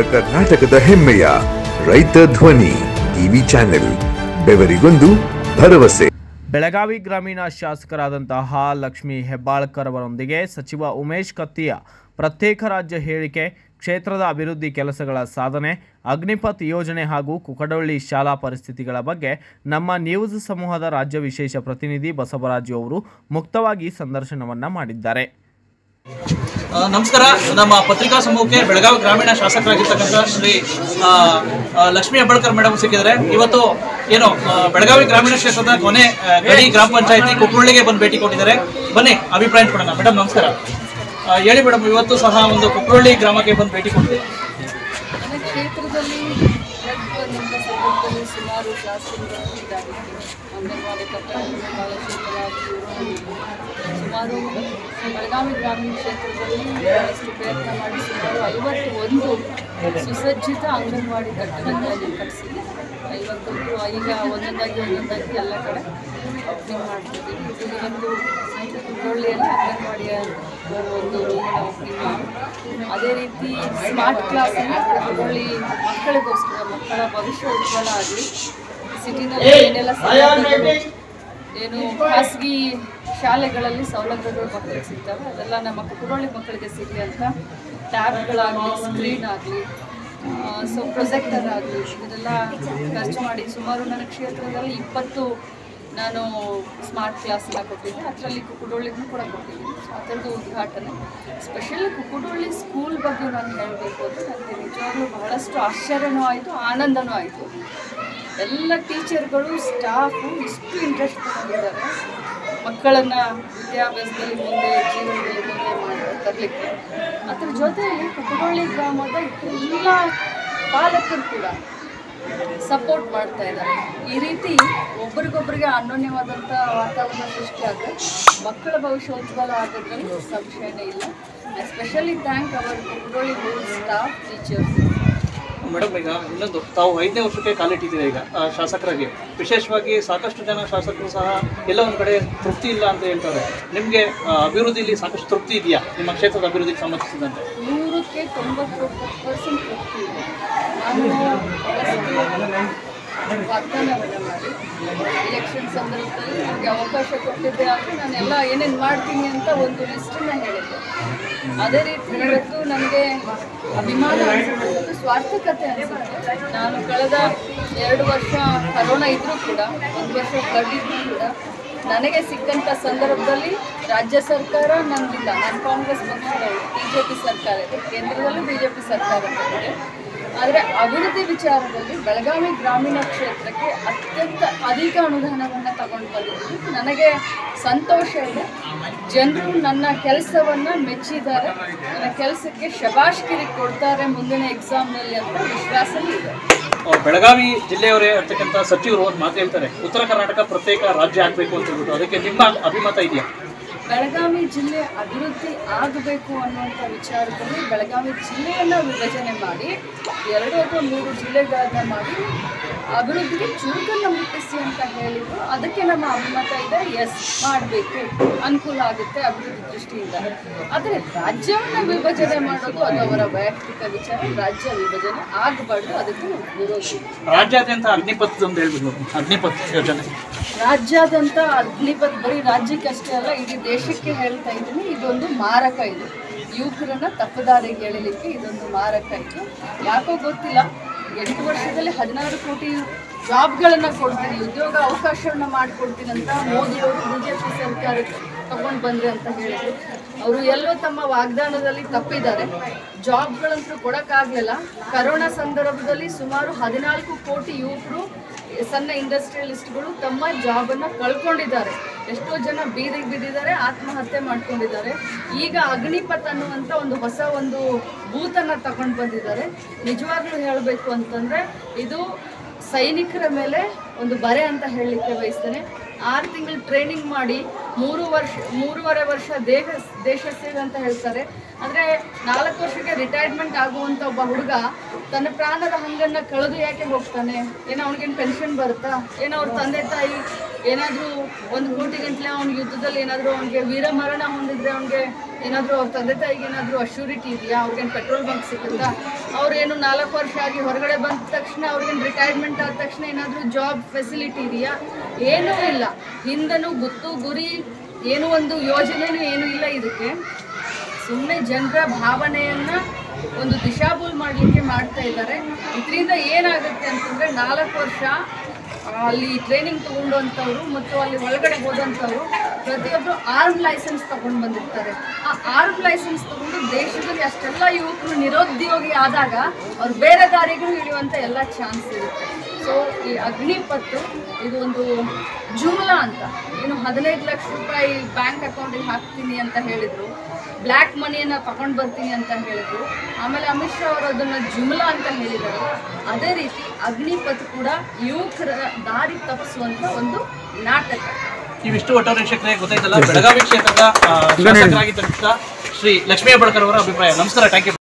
ಕರ್ನಾಟಕದ ಹೆಮ್ಮೆಯ ರೈತ ಧ್ವನಿ ಟಿವಿ ಚಾನೆಲ್ ಬೆವರಿಗೊಂದು ಭರವಸೆ ಬೆಳಗಾವಿ ಗ್ರಾಮೀಣ ಶಾಸಕರಾದಂತಹ ಲಕ್ಷ್ಮೀ ಹೆಬ್ಬಾಳ್ಕರ್ ಅವರೊಂದಿಗೆ ಸಚಿವ ಉಮೇಶ್ ಕತ್ತಿಯ ಪ್ರತ್ಯೇಕ ರಾಜ್ಯ ಹೇಳಿಕೆ ಕ್ಷೇತ್ರದ ಅಭಿವೃದ್ಧಿ ಕೆಲಸಗಳ ಸಾಧನೆ ಅಗ್ನಿಪಥ್ ಯೋಜನೆ ಹಾಗೂ ಕುಕಡೊಳ್ಳಿ ಶಾಲಾ ಪರಿಸ್ಥಿತಿಗಳ ಬಗ್ಗೆ ನಮ್ಮ ನ್ಯೂಸ್ ಸಮೂಹದ ರಾಜ್ಯ ವಿಶೇಷ ಪ್ರತಿನಿಧಿ ಬಸವರಾಜು ಅವರು ಮುಕ್ತವಾಗಿ ಸಂದರ್ಶನವನ್ನ ಮಾಡಿದ್ದಾರೆ ಆ, ನಮಸ್ಕಾರ ನಮ್ಮ ಪತ್ರಿಕಾ ಸಮೂಹಕ್ಕೆ ಬೆಳಗಾವಿ ಗ್ರಾಮೀಣ ಶಾಸಕರಾಗಿರ್ತಕ್ಕಂಥ ಶ್ರೀ ಆ, ಆ, ಲಕ್ಷ್ಮೀ ಹೆಬ್ಬಳ್ಕರ್ ಮೇಡಮ್ ಸಿಕ್ಕಿದ್ದಾರೆ ಇವತ್ತು ಏನು ಆ, ಬೆಳಗಾವಿ ಗ್ರಾಮೀಣ ಕ್ಷೇತ್ರದ ಕೊನೆ ಆ, ಗಡಿ ಗ್ರಾಮ ಪಂಚಾಯತಿ ಕುಕ್ರಳ್ಳಿಗೆ ಬಂದು ಭೇಟಿ ಕೊಟ್ಟಿದ್ದಾರೆ ಬನ್ನಿ ಅಭಿಪ್ರಾಯ ಕೊಡೋಣ ಮೇಡಮ್ ನಮಸ್ಕಾರ ಆ, ಹೇಳಿ ಮೇಡಮ್ ಇವತ್ತು ಸಹ ಒಂದು ಕುಕ್ರಳ್ಳಿ ಗ್ರಾಮಕ್ಕೆ ಬಂದು ಭೇಟಿ ಕೊಟ್ಟಿದ್ದೀವಿ ನನ್ನ ಕ್ಷೇತ್ರದಲ್ಲಿ ಬ್ಲಡ್ ಬಂದಂಥ ಸಂದರ್ಭದಲ್ಲಿ ಸುಮಾರು ಕ್ಲಾಸ್ಗಳು ಇದಾಗಿತ್ತು ಅಂಗನವಾಡಿ ಕಟ್ಟಡಗಳು ಭಾಳಷ್ಟು ಕಲಾವಿದರು ಸುಮಾರು ಬೆಳಗಾವಿ ಗ್ರಾಮೀಣ ಕ್ಷೇತ್ರದಲ್ಲಿ ಭಾಳಷ್ಟು ಪ್ರಯತ್ನ ಮಾಡಿ ಸುಮಾರು ಐವತ್ತು ಒಂದು ಸುಸಜ್ಜಿತ ಅಂಗನವಾಡಿ ಕಟ್ಟಡಗಳಲ್ಲಿ ಕಟ್ಟಿಸಿದೆ ಐವತ್ತೊಂದು ಈಗ ಒಂದೊಂದಾಗಿ ಒಂದೊಂದಾಗಿ ಎಲ್ಲ ಕಡೆ ಓಪನಿಂಗ್ ಮಾಡ್ತಿದ್ದೀವಿ ಇದು ಒಂದು ಕುಂಡೊಳ್ಳಿಯಲ್ಲಿ ಅಂಗನವಾಡಿಯ ಒಂದು ರೂಮನ್ನ ಓಪನಿಂಗ್ ಮಾಡಿ ಅದೇ ರೀತಿ ಸ್ಮಾರ್ಟ್ ಕ್ಲಾಸನ್ನು ಕುಂಡೊಳ್ಳಿ ಮಕ್ಕಳಿಗೋಸ್ಕರ ಮಕ್ಕಳ ಭವಿಷ್ಯ ಉಜ್ವಲ ಆಗಲಿ ಸಿಟಿನಲ್ಲಿ ಏನೆಲ್ಲ ಸೌಲಭ್ಯಗಳು ಏನು ಖಾಸಗಿ ಶಾಲೆಗಳಲ್ಲಿ ಸೌಲಭ್ಯಗಳು ಮಕ್ಕಳಿಗೆ ಸಿಗ್ತವೆ ಅದೆಲ್ಲ ನಮ್ಮ ಕುರುಳಿ ಮಕ್ಕಳಿಗೆ ಸಿಗಲಿ ಅಂತ ಟ್ಯಾಬ್ಗಳಾಗಲಿ ಸ್ಕ್ರೀನ್ ಆಗಲಿ ಸೊ ಪ್ರೊಜೆಕ್ಟರ್ ಆಗಲಿ ಇದೆಲ್ಲ ಖರ್ಚು ಮಾಡಿ ಸುಮಾರು ನನ್ನ ಕ್ಷೇತ್ರದಲ್ಲಿ ಇಪ್ಪತ್ತು ನಾನು ಸ್ಮಾರ್ಟ್ ಕ್ಲಾಸನ್ನ ಕೊಟ್ಟಿದ್ದೆ ಅದರಲ್ಲಿ ಕುಕ್ಕುಡೊಳ್ಳಿಗೂ ಕೂಡ ಕೊಟ್ಟಿದ್ದೀನಿ ಸೊ ಅದರದ್ದು ಉದ್ಘಾಟನೆ ಸ್ಪೆಷಲಿ ಕುಕ್ಕುಡೊಳ್ಳಿ ಸ್ಕೂಲ್ ಬಗ್ಗೆ ನಾನು ಹೇಳಬೇಕು ಅಂದರೆ ನನಗೆ ನಿಜವಾಗ್ಲೂ ಬಹಳಷ್ಟು ಆಶ್ಚರ್ಯನೂ ಆಯಿತು ಆನಂದನೂ ಆಯಿತು ಎಲ್ಲ ಟೀಚರ್ಗಳು ಸ್ಟಾಫು ಇಷ್ಟು ಇಂಟ್ರೆಸ್ಟ್ ತಗೊಂಡಿದ್ದಾರೆ ಮಕ್ಕಳನ್ನು ವಿದ್ಯಾಭ್ಯಾಸದಲ್ಲಿ ಮುಂದೆ ಜೀವನದಲ್ಲಿ ಮುಂದೆ ಮಾಡಿ ತರಲಿಕ್ಕೆ ಅದ್ರ ಜೊತೆಯಲ್ಲಿ ಕುಕ್ಕುಡೊಳ್ಳಿ ಗ್ರಾಮದ ಎಲ್ಲ ಪಾಲಕರು ಕೂಡ ಸಪೋರ್ಟ್ ಮಾಡ್ತಾ ಇದ್ದಾರೆ ಈ ರೀತಿ ಒಬ್ರಿಗೊಬ್ರಿಗೆ ಅನ್ಯೋನ್ಯವಾದಂಥ ವಾತಾವರಣ ಸೃಷ್ಟಿಯಾದರೆ ಮಕ್ಕಳ ಭವಿಷ್ಯ ಉಜ್ವಲ ಆಗೋದ್ರಲ್ಲಿ ಸಂಶಯನೇ ಇಲ್ಲ especially thank our Kukkudolli whole staff teachers madam ಈಗ ಇನ್ನೊಂದು ತಾವು ಐದನೇ ವರ್ಷಕ್ಕೆ ಕಾಲಿಟ್ಟಿದ್ದೀರಿ ಈಗ ಆ, ಶಾಸಕರಾಗಿ ವಿಶೇಷವಾಗಿ ಸಾಕಷ್ಟು ಜನ ಶಾಸಕರು ಸಹ ಎಲ್ಲ ಒಂದು ಕಡೆ ತೃಪ್ತಿ ಇಲ್ಲ ಅಂತ ಹೇಳ್ತಾರೆ ನಿಮಗೆ ಅಭಿವೃದ್ಧಿಲಿ ಸಾಕಷ್ಟು ತೃಪ್ತಿ ಇದೆಯಾ ನಿಮ್ಮ ಕ್ಷೇತ್ರದ ಅಭಿವೃದ್ಧಿಗೆ ಸಂಬಂಧಿಸಿದಂತೆ ನೂರಕ್ಕೆ ತೊಂಬತ್ತೊಂಬತ್ತು ಪರ್ಸೆಂಟ್ ತೃಪ್ತಿ ಇದೆ ನಾನು ವಾಗ್ದಾನವನ್ನು ಮಾಡಿ ಎಲೆಕ್ಷನ್ ಸಂದರ್ಭದಲ್ಲಿ ನನಗೆ ಅವಕಾಶ ಕೊಟ್ಟಿದ್ದೆ ಆದರೆ ನಾನೆಲ್ಲ ಏನೇನು ಮಾಡ್ತೀನಿ ಅಂತ ಒಂದು ಲಿಸ್ಟನ್ನು ಹೇಳಿದ್ದೆ ಅದೇ ರೀತಿ ಇವತ್ತು ನನಗೆ ಅಭಿಮಾನ ಅನಿಸುತ್ತೆ ಮತ್ತು ಸ್ವಾರ್ಥಕತೆ ಅನಿಸುತ್ತೆ ನಾನು ಕಳೆದ ಎರಡು ವರ್ಷ ಕರೋನಾ ಇದ್ದರೂ ಕೂಡ ಒಂದು ವರ್ಷ ಫ್ಲಡ್ ಇದ್ದರೂ ಕೂಡ ನನಗೆ ಸಿಕ್ಕಂಥ ಸಂದರ್ಭದಲ್ಲಿ ರಾಜ್ಯ ಸರ್ಕಾರ ನನ್ನಿಂದ ನಾನು ಕಾಂಗ್ರೆಸ್ ಪಕ್ಷದವರು ಬಿ ಜೆ ಪಿ ಸರ್ಕಾರ ಇದೆ ಕೇಂದ್ರದಲ್ಲೂ ಬಿ ಜೆ ಪಿ ಸರ್ಕಾರ ಇದೆ ಆದರೆ ಅಭಿವೃದ್ಧಿ ವಿಚಾರದಲ್ಲಿ ಬೆಳಗಾವಿ ಗ್ರಾಮೀಣ ಕ್ಷೇತ್ರಕ್ಕೆ ಅತ್ಯಂತ ಅಧಿಕ ಅನುದಾನವನ್ನು ತಗೊಂಡು ಬಂದಿದ್ದೀನಿ ನನಗೆ ಸಂತೋಷ ಇದೆ ಜನರು ನನ್ನ ಕೆಲಸವನ್ನು ಮೆಚ್ಚಿದ್ದಾರೆ ನನ್ನ ಕೆಲಸಕ್ಕೆ ಶಬಾಷ್ಗಿರಿ ಕೊಡ್ತಾರೆ ಮುಂದಿನ ಎಕ್ಸಾಮ್ನಲ್ಲಿ ಅಂತ ವಿಶ್ವಾಸನೂ ಇದೆ ಆ, ಬೆಳಗಾವಿ ಜಿಲ್ಲೆಯವರೇ ಇರ್ತಕ್ಕಂಥ ಸಚಿವರು ಒಂದು ಮಾತು ಹೇಳ್ತಾರೆ ಉತ್ತರ ಕರ್ನಾಟಕ ಪ್ರತ್ಯೇಕ ರಾಜ್ಯ ಆಗಬೇಕು ಅಂತ ಹೇಳ್ಬಿಟ್ಟು ಅದಕ್ಕೆ ನಿಮ್ಮ ಅಭಿಮತ ಇದೆಯಾ ಬೆಳಗಾವಿ ಜಿಲ್ಲೆ ಅಭಿವೃದ್ಧಿ ಆಗಬೇಕು ಅನ್ನುವಂಥ ವಿಚಾರದಲ್ಲಿ ಬೆಳಗಾವಿ ಜಿಲ್ಲೆಯನ್ನು ವಿಭಜನೆ ಮಾಡಿ ಎರಡು ಅಥವಾ ಮೂರು ಜಿಲ್ಲೆಗಳನ್ನ ಮಾಡಿ ಅಭಿವೃದ್ಧಿಗೆ ಚುರುಕನ್ನು ಮುಟ್ಟಿಸಿ ಅಂತ ಹೇಳಿದ್ರು ಅದಕ್ಕೆ ನಮ್ಮ ಅಭಿಮತ ಇದೆ ಎಸ್ ಮಾಡಬೇಕು ಅನುಕೂಲ ಆಗುತ್ತೆ ಅಭಿವೃದ್ಧಿ ದೃಷ್ಟಿಯಿಂದ ಆದರೆ ರಾಜ್ಯವನ್ನು ವಿಭಜನೆ ಮಾಡೋದು ಅದು ಅವರ ವೈಯಕ್ತಿಕ ವಿಚಾರ ರಾಜ್ಯ ವಿಭಜನೆ ಆಗಬಾರ್ದು ಅದಕ್ಕೆ ನಾವು ವಿರೋಧಿ ರಾಜ್ಯಾದ್ಯಂತ ಅಗ್ನಿಪಥ್ ಅಂತ ಹೇಳ್ಬಿಟ್ಟು ಅಗ್ನಿಪಥ್ ಯೋಜನೆ ರಾಜ್ಯಾದ್ಯಂತ ಅಗ್ನಿಪಥ್ ಬರೀ ರಾಜ್ಯಕ್ಕೆ ಅಷ್ಟೇ ಅಲ್ಲ ಇಡೀ ದೇಶಕ್ಕೆ ಹೇಳ್ತಾ ಇದ್ದೀನಿ ಇದೊಂದು ಮಾರಕ ಇದು ಯುವಕರನ್ನ ತಪ್ಪದಾರಿಗೆ ಎಳಿಲಿಕ್ಕೆ ಇದೊಂದು ಮಾರಕ ಇದು ಯಾಕೋ ಗೊತ್ತಿಲ್ಲ ಎಂಟು ವರ್ಷದಲ್ಲಿ ಹದಿನಾರು ಕೋಟಿ ಜಾಬ್ಗಳನ್ನು ಕೊಡ್ತೀನಿ ಉದ್ಯೋಗ ಅವಕಾಶವನ್ನು ಮಾಡಿಕೊಡ್ತೀನಿ ಅಂತ ಮೋದಿಯವರು ಬಿ ಜೆ ಪಿ ಸರ್ಕಾರಕ್ಕೆ ತಗೊಂಡು ಬಂದ್ರಿ ಅಂತ ಹೇಳಿದ್ರು ಅವರು ಎಲ್ಲೋ ತಮ್ಮ ವಾಗ್ದಾನದಲ್ಲಿ ತಪ್ಪಿದ್ದಾರೆ ಜಾಬ್ಗಳಂತೂ ಕೊಡೋಕ್ಕಾಗಲಿಲ್ಲ ಕರೋನಾ ಸಂದರ್ಭದಲ್ಲಿ ಸುಮಾರು ಹದಿನಾಲ್ಕು ಕೋಟಿ ಯುವಕರು ಸಣ್ಣ ಇಂಡಸ್ಟ್ರಿಯಲಿಸ್ಟ್ಗಳು ತಮ್ಮ ಜಾಬನ್ನು ಕಳ್ಕೊಂಡಿದ್ದಾರೆ ಎಷ್ಟೋ ಜನ ಬೀದಿಗೆ ಬಿದ್ದಿದ್ದಾರೆ ಆತ್ಮಹತ್ಯೆ ಮಾಡ್ಕೊಂಡಿದ್ದಾರೆ ಈಗ ಅಗ್ನಿಪಥ್ ಅನ್ನುವಂಥ ಒಂದು ಹೊಸ ಒಂದು ಬೂತನ್ನು ತಗೊಂಡು ಬಂದಿದ್ದಾರೆ ನಿಜವಾಗ್ಲೂ ಹೇಳಬೇಕು ಅಂತಂದರೆ ಇದು ಸೈನಿಕರ ಮೇಲೆ ಒಂದು ಬರೆ ಅಂತ ಹೇಳಲಿಕ್ಕೆ ಬಯಸ್ತೇನೆ ಆರು ತಿಂಗಳು ಟ್ರೈನಿಂಗ್ ಮಾಡಿ ಮೂರು ವರ್ಷ ಮೂರುವರೆ ವರ್ಷ ದೇಹ ದೇಶ ಸೇವೆ ಅಂತ ಹೇಳ್ತಾರೆ ಅಂದರೆ ನಾಲ್ಕು ವರ್ಷಕ್ಕೆ ರಿಟೈರ್ಮೆಂಟ್ ಆಗುವಂಥ ಒಬ್ಬ ಹುಡುಗ ತನ್ನ ಪ್ರಾಣದ ಹಂಗನ್ನು ಕಳೆದು ಯಾಕೆ ಹೋಗ್ತಾನೆ ಏನೋ ಅವ್ನಿಗೇನು ಪೆನ್ಷನ್ ಬರುತ್ತಾ ಏನೋ ಅವ್ರ ತಂದೆ ತಾಯಿ ಏನಾದರೂ ಒಂದು ಕೋಟಿ ಗಂಟಲೆ ಅವ್ನಿಗೆ ಯುದ್ಧದಲ್ಲಿ ಏನಾದರೂ ಅವ್ನಿಗೆ ವೀರಮರಣ ಹೊಂದಿದ್ರೆ ಅವ್ನಿಗೆ ಏನಾದರೂ ಅವ್ರ ತಂದೆ ತಾಯಿಗೆ ಏನಾದರೂ ಅಶ್ಯೂರಿಟಿ ಇದೆಯಾ ಅವ್ರಿಗೇನು ಪೆಟ್ರೋಲ್ ಬಂಕ್ ಸಿಗುತ್ತಾ ಅವ್ರೇನು ನಾಲ್ಕು ವರ್ಷ ಆಗಿ ಹೊರಗಡೆ ಬಂದ ತಕ್ಷಣ ಅವ್ರಿಗೇನು ರಿಟೈರ್ಮೆಂಟ್ ಆದ ತಕ್ಷಣ ಏನಾದರೂ ಜಾಬ್ ಫೆಸಿಲಿಟಿ ಇದೆಯಾ ಏನೂ ಇಲ್ಲ ಹಿಂದನೂ ಗುತ್ತು ಗುರಿ ಏನೂ ಒಂದು ಯೋಜನೆನೂ ಏನೂ ಇಲ್ಲ ಇದಕ್ಕೆ ಸುಮ್ಮನೆ ಜನರ ಭಾವನೆಯನ್ನ ಒಂದು ದಿಶಾಭೂಲ್ ಮಾಡಲಿಕ್ಕೆ ಮಾಡ್ತಾ ಇದ್ದಾರೆ ಇದರಿಂದ ಏನಾಗುತ್ತೆ ಅಂತಂದ್ರೆ ನಾಲ್ಕು ವರ್ಷ ಆ, ಅಲ್ಲಿ ಟ್ರೈನಿಂಗ್ ತಗೊಂಡಂಥವ್ರು ಮತ್ತು ಅಲ್ಲಿ ಒಳಗಡೆ ಹೋದಂಥವ್ರು ಪ್ರತಿಯೊಬ್ಬರು ಆರ್ಮ್ ಲೈಸೆನ್ಸ್ ತಗೊಂಡು ಬಂದಿರ್ತಾರೆ ಆ ಆರ್ಮ್ ಲೈಸೆನ್ಸ್ ತಗೊಂಡು ದೇಶದಲ್ಲಿ ಅಷ್ಟೆಲ್ಲ ಯುವಕರು ನಿರುದ್ಯೋಗಿ ಆದಾಗ ಅವ್ರು ಬೇರೆ ದಾರಿಗೂ ಇಳಿಯುವಂಥ ಎಲ್ಲ ಚಾನ್ಸ್ ಇರುತ್ತೆ ಸೊ ಈ ಅಗ್ನಿಪತ್ತು ಇದು ಒಂದು ಜುಮ್ಲಾ ಅಂತ ಏನು ಹದಿನೈದು ಲಕ್ಷ ರೂಪಾಯಿ ಬ್ಯಾಂಕ್ ಅಕೌಂಟಿಗೆ ಹಾಕ್ತೀನಿ ಅಂತ ಹೇಳಿದ್ರು ಬ್ಲ್ಯಾಕ್ ಮನಿಯನ್ನು ತಗೊಂಡು ಬರ್ತೀನಿ ಅಂತ ಹೇಳಿದ್ರು ಆಮೇಲೆ ಅಮಿತ್ ಶಾ ಅವರು ಅದನ್ನು ಜುಮ್ಲಾ ಅಂತ ಹೇಳಿದರು ಅದೇ ರೀತಿ ಅಗ್ನಿಪಥ್ ಕೂಡ ಯುವಕರ ದಾರಿ ತಪ್ಪಿಸುವಂತ ಒಂದು ನಾಟಕ ಇವಿಷ್ಟು ಒಟ್ಟಾರೆ ವೀಕ್ಷಕರೇ ಗೊತ್ತಾಯ್ತಲ್ಲ ಬೆಳಗಾವಿ ಕ್ಷೇತ್ರದ ಆ, ಶಾಸಕರಾಗಿದ್ದಂಥ ಶ್ರೀ ಲಕ್ಷ್ಮೀ ಹೆಬ್ಬಾಳ್ಕರ್ ಅವರ ಅಭಿಪ್ರಾಯ ನಮಸ್ಕಾರ ಥ್ಯಾಂಕ್ ಯು